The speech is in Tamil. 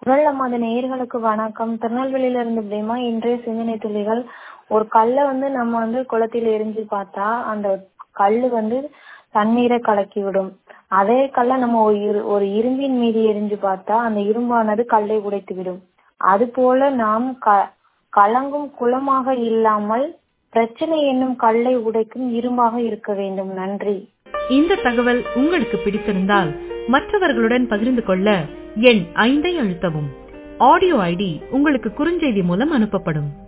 குரல் நமது நேயர்களுக்கு வணக்கம் திருநெல்வேலியில இருந்து பிரேமா இன்றைய சிந்தனை துளிகள் ஒரு கல்லை வந்து நம்ம வந்து குளத்தில் எரிஞ்சு பார்த்தா அந்த கல்லு வந்து தண்ணீரை கலக்கி விடும் அதே கல்லை நம்ம ஒரு இரு- ஒரு இரும்பின் மீது எரிஞ்சு பார்த்தா அந்த இரும்பானது கல்லை உடைத்து விடும் அதுபோல நாம் க கலங்கும் குளமாக இல்லாமல் பிரச்சனை என்னும் கல்லை உடைக்கும் இரும்பாக இருக்க வேண்டும் நன்றி இந்த தகவல் உங்களுக்கு பிடித்திருந்தால் மற்றவர்களுடன் பகிர்ந்து கொள்ள எண் ஐந்தை அழுத்தவும் ஆடியோ ஐடி உங்களுக்கு குறுஞ்செய்தி மூலம் அனுப்பப்படும்